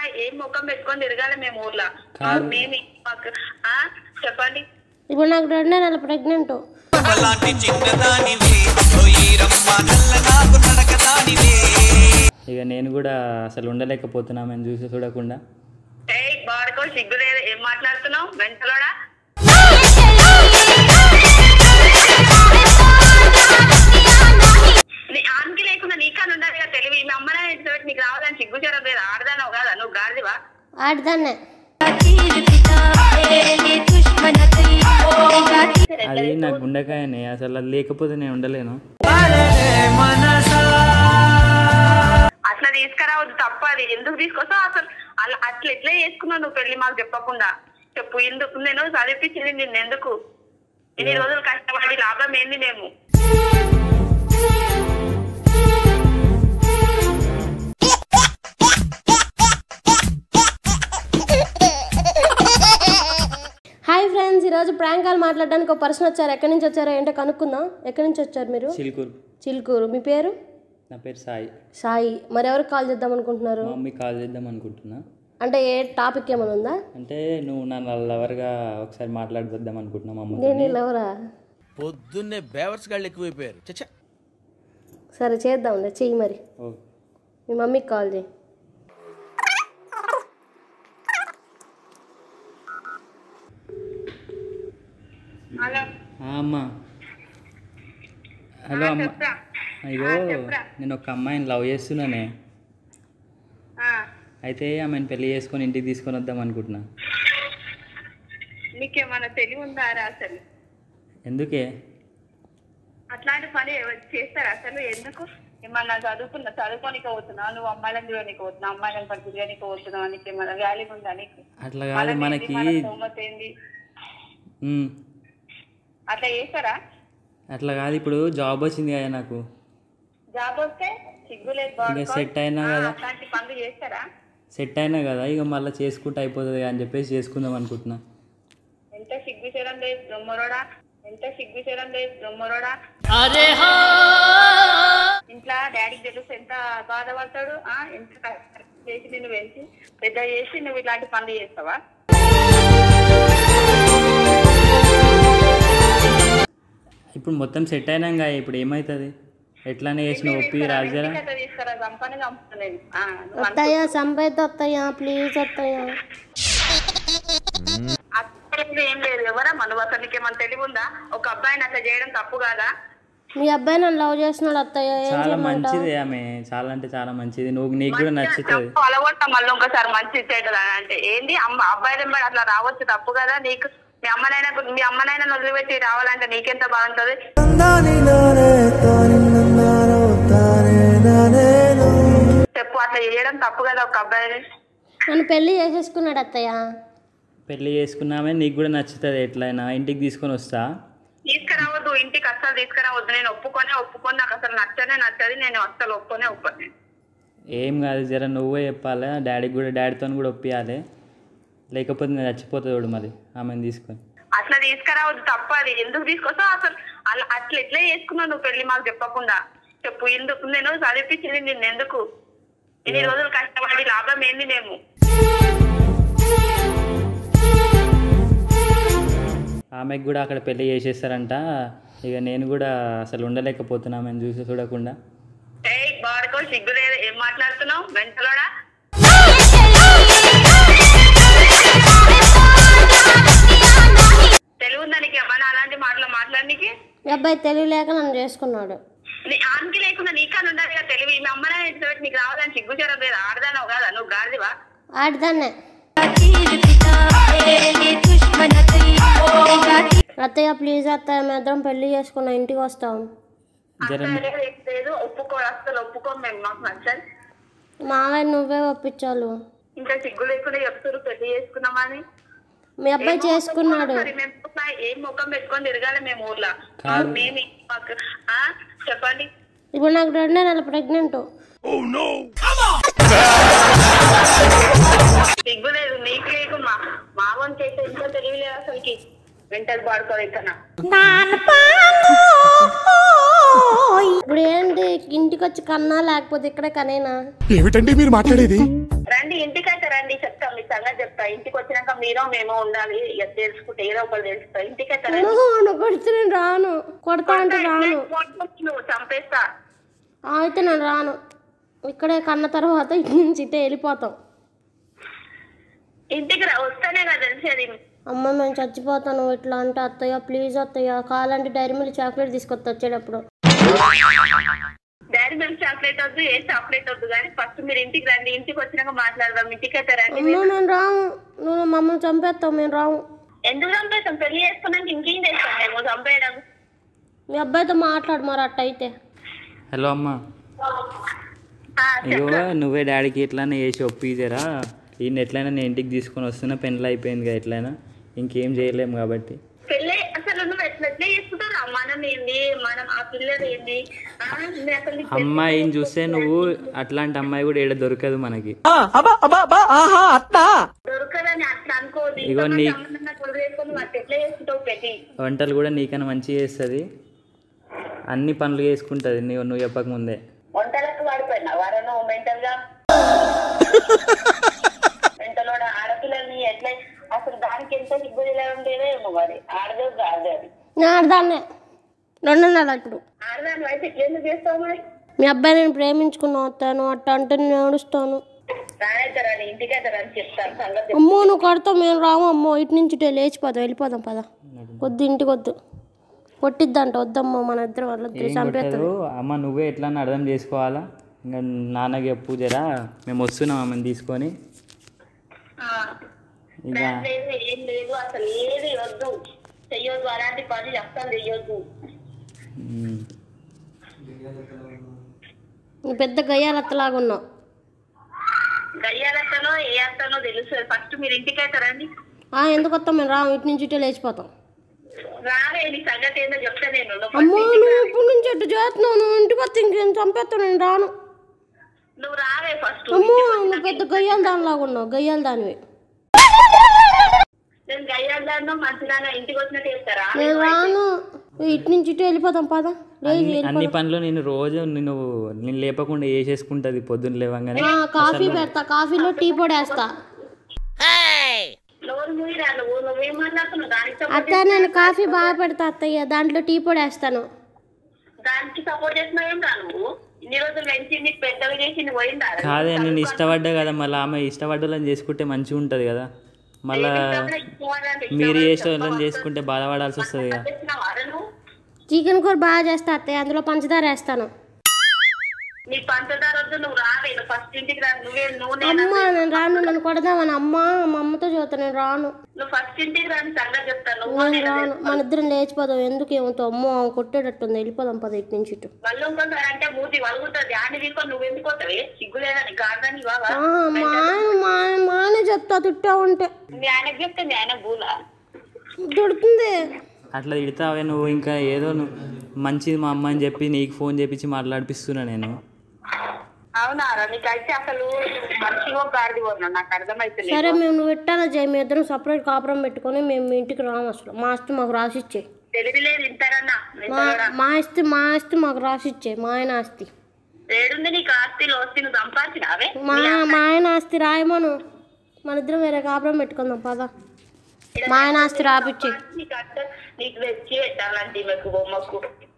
ఏం ముఖం పెట్టుకొని తిరగాలి మేము ఊర్లో కాదు. మేము మాకు ఆ, చెప్పండి ఇప్పుడు నాకు రెండే నెల ప్రెగ్నెంట్ ఇక నేను కూడా అసలు ఉండలేకపోతున్నామని చూసి చూడకుండా ఏ బాడుకో సిగ్గు లేదు ఏం మాట్లాడుతున్నావు వెంటలోడా నీ- ఆమెకి లేకుండా నీకన్నా ఉండాలి కదా తెలివి మీ అమ్మనే ఇంటి నీకు రావాలని సిగ్గు చేరం లేదు ఆడదానవు కదా నువ్వు గాడివా ఆడదాన్నే అది నా గుండెకాయనే అసలు అది లేకపోతే నేను ఉండలేను అట్లా తీసుకురావద్దు తప్ప అది ఎందుకు తీసుకొస్తావు అసలు అలా అట్లా ఎట్లా చేసుకున్నావు నువ్వు పెళ్లి మాకు చెప్పకుండా చెప్పు ఎందుకు నేను చదివిపించింది నిన్ను ఎందుకు ఇన్ని రోజులు కష్టపడి లాభం ఏంది మేము హాయ్ ఫ్రెండ్స్ ఈరోజు ప్రాంక్ కాల్ మాట్లాడడానికి ఒక పర్సన్ వచ్చారు ఎక్కడి నుంచి వచ్చారో ఏంటో కనుక్కుందాం ఎక్కడి నుంచి వచ్చారు మీరు చిలుకూరు చిలుకూరు మీ పేరు నా పేరు సాయి సాయి మరి ఎవరికి కాల్ చేద్దాం అనుకుంటున్నారు మా మమ్మీ కాల్ చేద్దాం అనుకుంటున్నా అంటే ఏ టాపిక్ ఏమైనా ఉందా అంటే నువ్వు నా లవర్గా ఒకసారి మాట్లాడిద్దాం అనుకుంటున్నా మా అమ్మతో నేను ఎవరా పొద్దున్నే బేవర్స్ గాళ్ళు ఎక్కువైపోయారు చచ్చా సరే చేద్దాంలే చెయ్యి మరి ఓ మీ మమ్మీకి కాల్ చేయి హలో ఆ, అమ్మా హలో అమ్మ చెప్పురా. అయ్యో నేను ఒక అమ్మాయిని లవ్ చేస్తున్నానే ఆ, అయితే ఆమెను పెళ్లి చేసుకొని ఇంటికి తీసుకొని వద్దాం అనుకుంటున్నా నీకేమన్నా తెలివి ఉందా రా అసలు ఎందుకే అట్లాంటి పని ఎవరు చేస్తారు అసలు ఎందుకు ఏమన్నా చదువుకున్నా చదువుకోనికి పోతున్నావు నువ్వు అమ్మాయిలను చూడడానికి పోతున్నావు అమ్మాయిలను పని తిరగడానికి పోతున్నావు నీకు ఏమన్నా వాల్యూ ఉందా నీకు అట్లా కాదు మనకి మన స్తోమత ఏంది ఉమ్, అట్లా చేస్తారా అట్లా కాదు ఇప్పుడు జాబ్ వచ్చింది కదా నాకు జాబ్ వస్తే సిగ్గులేదు ఇక బాగుంది సెట్ అయినా కదా అట్లాంటి పనులు చేస్తారా సెట్ అయినా కదా ఇక మళ్ళీ చేసుకుంటే అయిపోతుంది అని చెప్పేసి చేసుకుందాం అనుకుంటున్నా ఎంత సిగ్గు చేయడం లేదు దొమ్మరోడా ఎంత సిగ్గు చేయడం లేదు దొమ్మరోడా ఇంట్లో డాడీకి తెలిస్తే ఎంత బాధపడతాడు ఆ ఎంత కష్టం చేసి నిన్ను పెంచి పెద్ద చేసి నువ్వు ఇలాంటి పనులు చేస్తావా ఇప్పుడు మొత్తం సెట్ అయినాక ఇప్పుడు ఏమవుతుంది ఎట్లానే చేసిన ఒప్పి రాజారా ఇంటికి తీసుకురా చంపని చంపుతలేదు ఆ, నువ్వు అత్తయ్య సంపైతే వస్తాయా ప్లీజ్ అత్తయ్య అక్కడ ఏం లేదు ఎవరమ్మా నువ్వు అసలు నీకేమన్నా తెలివి ఉందా ఒక అబ్బాయిని అట్లా చేయడం తప్పు కాదా మీ అబ్బాయి నన్ను లవ్ చేస్తున్నాడు అత్తయ్య ఏం చాలా చేయమంటావు మంచిది ఆమె చాలా అంటే చాలా మంచిది నువ్వు నీకు కూడా నచ్చుతుంది అలగొట్టా మళ్ళీ ఇంకోసారి మంచి ఇచ్చేటది అని అంటే ఏంది అమ్మ అబ్బాయి వెంబడి అట్లా రావచ్చు తప్పు కదా నీకు మీ అమ్మనైనా మీ అమ్మనైనా వదిలిపెట్టి రావాలంటే నీకెంత బాగుంటది చెప్పు అట్లా చేయడం తప్పు కదా ఒక అబ్బాయిని నన్ను పెళ్లి చేసేసుకున్నాడు అత్తయ్య పెళ్లి చేసుకున్నామే నీకు కూడా నచ్చుతుంది ఎట్లయినా ఇంటికి తీసుకొని వస్తా తీసుకురావద్దు ఇంటికి అస్సలు తీసుకురావద్దు నేను ఒప్పుకొనే ఒప్పుకొని నాకు అసలు నచ్చనే నచ్చది నేను అస్సలు ఒప్పుకొనే ఒప్పుకొని ఏం కాదు జర నువ్వే చెప్పాలి డాడీకి కూడా డాడీతో కూడా ఒప్పియాలి లేకపోతే నేను చచ్చిపోతుంది చూడు మరి ఆమెను తీసుకొని అట్లా తీసుకురావద్దు తప్ప అది ఎందుకు తీసుకొస్తావు అసలు అలా అట్లా ఎట్లా చేసుకున్నావు నువ్వు పెళ్లి మాకు చెప్పకుండా చెప్పు ఎందుకు నేను చదివిపించింది నిన్ను ఎందుకు ఇన్ని రోజులు కష్టపడి లాభం ఏంది మేము ఆమెకు కూడా అక్కడ పెళ్లి చేసేస్తారంట ఇక నేను కూడా అసలు ఉండలేకపోతున్నామని చూసి చూడకుండా ఏ బాడుకో సిగ్గు లేదు ఏం మాట్లాడుతున్నావు వెంటలోడా తెలివి ఉందా నీకు ఏమన్నా అలాంటి మాటలు మాట్లాడడానికి మీ అబ్బాయి తెలివి లేక నన్ను చేసుకున్నాడు నీ ఆమెకి లేకుండా నీకన్నా ఉండాలి కదా తెలివి మీ అమ్మనే ఇంటి నీకు రావాలని సిగ్గు చేరం లేదు ఆడదానవు కదా నువ్వు గాడివా ఆడదాన్నే అత్తయ్య ప్లీజ్ అత్తయ్య మేము ఇద్దరం పెళ్లి చేసుకున్నా ఇంటికి వస్తాం జర అసలు లేదు ఒప్పుకో అసలు ఒప్పుకోం మేము మాకు నచ్చదు మావయ్య నువ్వే ఒప్పించాలు ఇంకా సిగ్గు లేకుండా చెప్తారు పెళ్లి చేసుకున్నామని మీ అబ్బాయి చేసుకున్నాడు మరి మేము ఒక ఏం ముఖం పెట్టుకొని తిరగాలి మేము ఊర్లో కాదు. మేము మాకు ఆ, చెప్పండి ఇప్పుడు నాకు రెండే నెల ప్రెగ్నెంట్ సిగ్గు లేదు నీకు లేకు మా మామని చేస్తే ఇంకా తెలియలేదు అసలుకి వెంటది పాడుకోవాలి ఇక్కడ ఇప్పుడు ఏంటి ఇంటికి వచ్చి కన్నా లేకపోతే ఇక్కడే కనేనా ఏమిటండి మీరు మాట్లాడేది రండి ఇంటికైతే రండి చెప్తాం మీ సంగతి చెప్తా ఇంటికి వచ్చినాక మీరో మేమో ఉండాలి ఇక తెలుసుకుంటే ఏదో ఒకటి తెలుస్తా ఇంటికైతే రండి నువ్వు కొడితే నేను రాను కొడతా అంటే రాను నువ్వు చంపేస్తా ఆ, అయితే నేను రాను ఇక్కడే కన్న తర్వాత ఇటు నుంచి ఇటే వెళ్ళిపోతాం ఇంటికి రా వస్తానే కదా తెలిసేది అమ్మ మేము చచ్చిపోతాను ఇట్లా అంటే అత్తయ్య ప్లీజ్ అత్తయ్య కావాలంటే డైరీ మిల్క్ చాక్లెట్ తీసుకొస్తా వచ్చేటప్పుడు డాడీ మేము చాక్లెట్ వద్దు ఏ చాక్లెట్ వద్దు కానీ ఫస్ట్ మీరు ఇంటికి రండి ఇంటికి వచ్చినాక మాట్లాడదాం ఇంటికి అయితే రండి అమ్మ నేను రాము నువ్వు మమ్మల్ని చంపేస్తావు మేము రాము ఎందుకు చంపేస్తాం పెళ్లి చేసుకున్నాక ఇంకేం చేస్తాం మేము చంపేయడం మీ అబ్బాయితో మాట్లాడు మరి అట్ట అయితే హలో అమ్మ ఆ, ఇగో నువ్వే డాడీకి ఎట్లైనా చేసి ఒప్పిజరా ఈయన ఎట్లయినా నేను ఇంటికి తీసుకొని వస్తున్నా పెళ్ళి అయిపోయింది కదా ఎట్లయినా ఇంకేం చేయలేము కాబట్టి పెళ్ళి అసలు నువ్వు ఎట్లా ఎట్లా చేసుకుంటారా మనం ఏంది మనం ఆ పిల్లలు ఏంది ఆ, నేను అసలు నీకు అమ్మాయిని చూస్తే నువ్వు అట్లాంటి అమ్మాయి కూడా ఏడ దొరకదు మనకి దొరకదని అట్లా అనుకోదు ఇగో నీ- కొడుకు చేసుకొని నువ్వు అట్లా ఎట్లా చేసుకుంటావు పెట్టి వంటలు కూడా నీకన్నా మంచిగా చేస్తుంది అన్ని పనులు చేసుకుంటుంది నువ్వు నువ్వు చెప్పకముందే వంటలకు వాడిపోయినా వారా నువ్వు మెంటల్ గా మెంటల్ ఆడపిల్లల్ని ఎట్లా అసలు దానికి ఎంత సిగ్గు ఉండేదే ఏమో మరి ఆడదో కాదు అది నేను ఆడదాన్నే రెండు నెలలు ఇప్పుడు ఆడదాని వయసు ఎట్లా ఎందుకు చేస్తావు మరి మీ అబ్బాయి నేను ప్రేమించుకున్నా వస్తాను అట్ట అంటే నేను ఏడుస్తాను రానైతారని ఇంటికైతే రని చెప్తాను సంగతి అమ్మో నువ్వు కొడతావు మేము రాము అమ్మో ఇటు నుంచి ఇటే లేచిపోదాం వెళ్ళిపోదాం పద వద్దు ఇంటికి వద్దు కొట్టిద్దంట వద్దమ్మో మన ఇద్దరం వల్ల ఏం కొట్టదు అమ్మ నువ్వే ఎట్లా అని అర్థం చేసుకోవాలా ఇంకా నాన్నకి చెప్పు జరా మేము వస్తున్నాం ఆమెను తీసుకొని ఆ, ఇక లేదు ఏం లేదు అసలు ఏది వద్దు చెయ్యొద్దు అలాంటి పని అస్సలు చెయ్యొద్దు ఉమ్, నువ్వు పెద్ద గయ్యాలత్తలాగా ఉన్నావు గయ్యాలతనో ఏ అత్తనో తెలుసు ఫస్ట్ మీరు ఇంటికైతే రండి ఆ, ఎందుకు వస్తాం మేము రాము ఇటు నుంచి ఇటే లేచిపోతాం రావే నీ సంగతి ఏందో చెప్తా నేను నువ్వు అమ్మో first ఇంటికి నువ్వు రా. ఎప్పటి నుంచి అటు చేస్తున్నావు నువ్వు ఇంటికి వస్తే ఇంకేం చంపేస్తావు నేను రాను నువ్వు రావే ఫస్ట్ అమ్మో నువ్వు పెద్ద గయ్యాల దానిలాగా ఉన్నావు గయ్యాల దానివి నేను గయ్యాలను మంచిదాన ఇంటికి వచ్చినట్టు చేస్తారా నేను రాను ఇటు నుంచి ఇటు వెళ్ళిపోతాం పద లేచి అన్ని అన్ని పనులు నేను రోజు నేను నేను లేపకుండా వేసేసుకుంటుంది పొద్దున్న లేవంగానే ఆ, కాఫీ పెడతా కాఫీలో టీ పొడి వేస్తా నోరు మూయిరా నువ్వు నువ్వేం మాట్లాడుతున్నావు దానికి support అత్త నేను కాఫీ బాగా పెడతా అత్తయ్య దాంట్లో టీ పొడి వేస్తాను దానికి సపోర్ట్ చేస్తున్నావు ఏం రా నువ్వు ఇన్ని రోజులు పెంచి నీకు పెద్దగా చేసి నువ్వు పోయిందా కాదే నేను ఇష్టపడ్డా కదా మళ్ళీ ఆమె ఇష్టపడ్డలని చేసుకుంటే మంచిగా ఉంటుంది కదా మళ్ళా మీరు చేసే వాళ్ళని చేసుకుంటే బాధపడాల్సి వస్తుంది కదా నువ్వు చికెన్ కూర బాగా చేస్తా అత్తయ్య అందులో పంచదార వేస్తాను నీ పంచదార వద్దు నువ్వు రావే నువ్వు ఫస్ట్ ఇంటికి రా నువ్వే నువ్వు నేను అమ్మ నేను రాను నన్ను కొడదామని అమ్మ మా అమ్మతో చదువుతా నేను రాను నువ్వు ఫస్ట్ ఇంటికి రాని సంగతి చెప్తాను నువ్వు నేను నేను రాను మన ఇద్దరం లేచిపోదాం ఎందుకు ఏమవుతావు అమ్మో ఆమె కొట్టేటట్టుంది వెళ్ళిపోదాం పద ఇటు నుంచి ఇటు మళ్ళీ ఇంకొంత అంటే మూతి వలుగుతుంది ఆడి వీకో నువ్వు ఎందుకు పోతావే సిగ్గు లేదని గార్డని బాగా ఆ, మా ఆయన మా ఆయన మా ఆయన చెప్తా తిట్టా ఉంటే మీ ఆయనకు చెప్తే మీ ఆయన భూలా తిడుతుంది అట్లా తిడతావే నువ్వు ఇంకా ఏదో నువ్వు మంచిది మా అమ్మ అని చెప్పి నీకు ఫోన్ చేపించి మాట్లాడిపిస్తున్నా నేను అవునా నీకు అయితే అసలు మంచిగా గాడిది పోతున్నావు నాకు అర్థమైతే సరే మేము నువ్వు పెట్టాలా జై మీ ఇద్దరం సపరేట్ కాపురం పెట్టుకొని మేము మీ ఇంటికి రాము అసలు మా ఆస్తి మాకు రాసిచ్చే తెలివిలేదు ఇంటారన్నా మా మా ఆస్తి మా ఆస్తి మాకు రాసిచ్చే మా ఆయన ఆస్తి ఏడుంది నీకు ఆస్తి లోస్తి నువ్వు సంపాదించినావే మా మా ఆయన ఆస్తి రాయమను మన ఇద్దరం వేరే కాపురం పెట్టుకుందాం పద మా ఆయన ఆస్తి రాపిచ్చి నీకు అట్ట నీకు తెచ్చి పెట్టాలంటే మీకు బొమ్మకు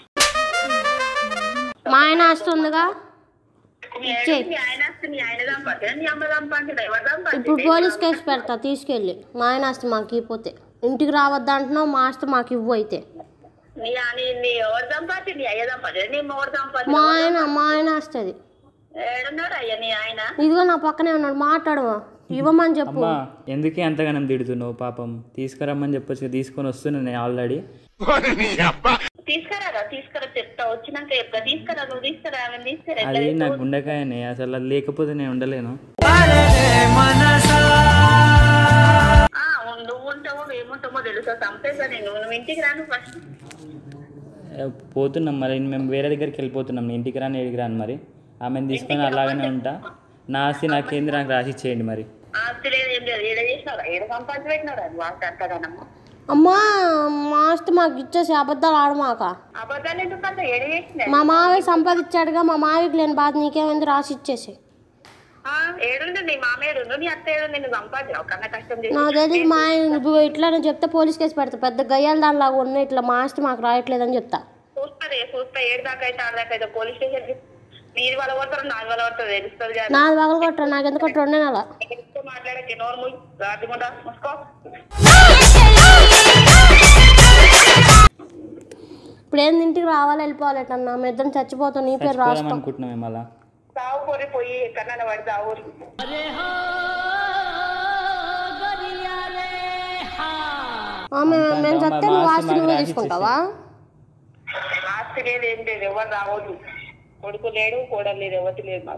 మా ఆయన ఆస్తి ఉందిగా మీ ఆయన- మీ ఆయన ఆస్తి మీ ఆయన సంపాదించా నీ అమ్మ సంపాదించా ఎవరు సంపాదించా ఇప్పుడు పోలీస్ కేసు పెడతా తీసుకెళ్ళి మా ఆయన ఆస్తి మాకు ఇవ్వపోతే ఇంటికి రావద్దు అంటున్నావు మా ఆస్తి మాకు ఇవ్వు అయితే నీ నీ నీ ఎవరు సంపాదించి నీ అయ్య సంపాదించా నీ ఎవరు మా సంపాదించా ఆయన మా ఆయన ఆస్తి అది ఏడున్నాడు అయ్యా నీ ఆయన ఇదిగో నా పక్కనే ఉన్నాడు మాట్లాడవా ఇవ్వమని చెప్పు అమ్మా ఎందుకే అంతగానం తిడుతున్నావు పాపం తీసుకురమ్మని చెప్పొచ్చు తీసుకొని వస్తున్నా నేను ఆల్రెడీ తీసుకురారా తీసుకురా చెప్తా వచ్చినాక చెప్తా తీసుకురా నువ్వు తీసుకురా ఆమె తీసుకురా అది నా గుండెకాయనే అసలు అది లేకపోతే నేను ఉండలేను ఆ, నువ్వు ఉంటావో ఏముంటామో తెలుసా చంపేసా నేను నువ్వు ఇంటికి రాను ఫస్ట్ ఏ, పోతున్నాం మరి మేము వేరే దగ్గరికి వెళ్ళిపోతున్నాం నేను ఇంటికి రాని ఎడికి రాను మరి ఆమెను తీసుకొని అలాగనే ఉంటా నా ఆస్తి నాకేంది నాకు రాసి ఇచ్చేయండి మరి ఆస్తి లేదు ఏం లేదు ఏడ చేసినారా ఏడ సంపాదించి పెట్టినారా అది వాటి అంతగానమ్మా అమ్మా మాస్ట్ మాకు ఇచ్చేసి అబద్ధాలు ఆడమాక అబద్ధాలు ఎందుకంటే ఏడు చేసింది మా మావయ్య సంపాదించాడుగా మా మావయ్యకి లేని బాధ నీకేమైంది రాసి ఇచ్చేసి ఏడుంది నీ మామ ఏడుండు నీ అత్త ఏడు నిన్ను సంపాదించావు కన్నా కష్టం చేసి నాకు తెలియదు మా ఆయన నువ్వు ఇట్లా నేను చెప్తే పోలీస్ కేసు పెడతా పెద్ద గయ్యాల దానిలాగా ఉన్నాయి ఇట్లా మాస్ట్ మాకు రాయట్లేదని చెప్తా చూస్తుంది చూస్తా ఏడు దాకా అయితే ఆడ దాకా అయితే పోలీస్ స్టేషన్ నీది వాళ్ళ పడతారు నాది వాళ్ళ పడతారు తెలుస్తుంది కానీ నాది పగలు కొట్టరా నాకు ఎందుకు రెండే నెల ఎక్కువ మాట్లాడకే నోరు మూయి రాజుకుండా మూసుకో ఇప్పుడు ఏంది ఇంటికి రావాలి వెళ్ళిపోవాలి ఎట్లన్నా మా ఇద్దరం చచ్చిపోతాం నీ పేరు చచ్చిపోదాం రాస్తాం అనుకుంటున్నాం మళ్ళా సావు పోయి పోయి ఎక్కడన్నా పడి సావు ఆ, మేము మేము చెప్తే నువ్వు ఆస్తి నువ్వే తీసుకుంటావా ఆస్తి లేదు ఏం లేదు ఎవరు రావద్దు కొడుకు లేడు కోడలు లేదు ఎవరి లేదు మాకు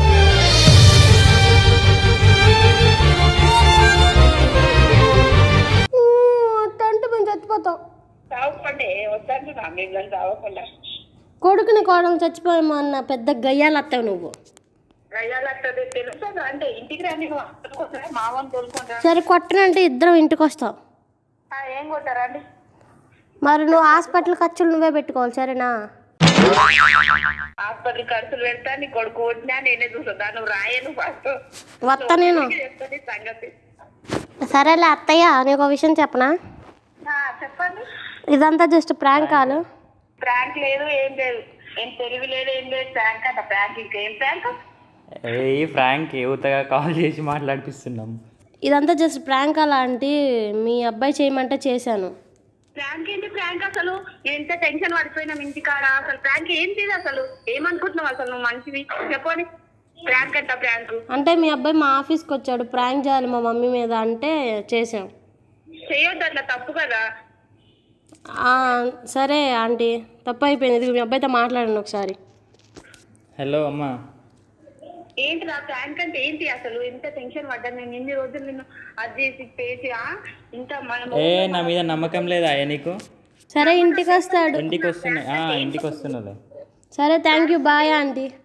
తంటే మేము చచ్చిపోతాం సాగుపండి వద్దంటున్నా మిమ్మల్ని సాగకుండా కొడుకుని కోడలు చచ్చిపోయామా అన్న పెద్ద గయ్యాలు వస్తావు నువ్వు రయ్యాలు అత్తది తెలుస్తుంది అంటే ఇంటికి రండి నువ్వు అత్తకొస్తా, మావని తోలుకుంటా సరే కొట్టనంటే ఇద్దరం ఇంటికి వస్తాం ఏం కొట్టారండి మరి నువ్వు హాస్పిటల్ ఖర్చులు నువ్వే పెట్టుకోవాలి సరేనా హాస్పిటల్ ఖర్చులు పెడతా నీ కొడుకు కొట్టినా నేనే చూసా నువ్వు రాయను ఫస్ట్ వస్తా నేను చెప్తుంది సంగతి సరేలే అత్తయ్య నీకు ఒక విషయం చెప్పనా ఆ, చెప్పండి ఇదంతా జస్ట్ ప్రాంక్ కాలు ప్రాంక్ లేదు ఏం లేదు ఏం తెలివి లేదు ఏం లేదు ప్రాంక్ అంట ప్రాంక్ ఇంకేం ప్రాంక్ ఏ ఫ్రాంక్ యువతగా కాల్ చేసి మాట్లాడిపిస్తున్నాం ఇదంతా జస్ట్ ప్రాంక్ అలాంటి మీ అబ్బాయి చేయమంటే చేశాను ప్రాంక్ ఏంటి ప్రాంక్ అసలు ఎంత టెన్షన్ పడిపోయినాం ఇంటికాడ అసలు ప్రాంక్ ఏంటి ఇది అసలు ఏమనుకుంటున్నావు అసలు నువ్వు మంచిది చెప్పని ప్రాంక్ అంట ప్రాంక్ అంటే మీ అబ్బాయి మా ఆఫీస్కి వచ్చాడు ప్రాంక్ చేయాలి మా మమ్మీ మీద అంటే చేసాం చేయొద్దు అట్లా తప్పు కదా ఆ, సరే ఆంటీ తప్పు అయిపోయింది ఇది మీ అబ్బాయితో మాట్లాడండి ఒకసారి హలో అమ్మా ఏంటి నా ప్రాంక్ అంటే ఏంటి అసలు ఎంత టెన్షన్ పడ్డాను నేను ఎన్ని రోజులు నిన్ను అది చేసి పేసి ఆ? ఇంత మనం ఏ నా మీద నమ్మకం లేదా అయ్యా నీకు సరే ఇంటికి వస్తాడు ఇంటికి వస్తున్నాయి ఆ, ఇంటికి వస్తున్నాలే సరే థ్యాంక్ యూ బాయ్ ఆంటీ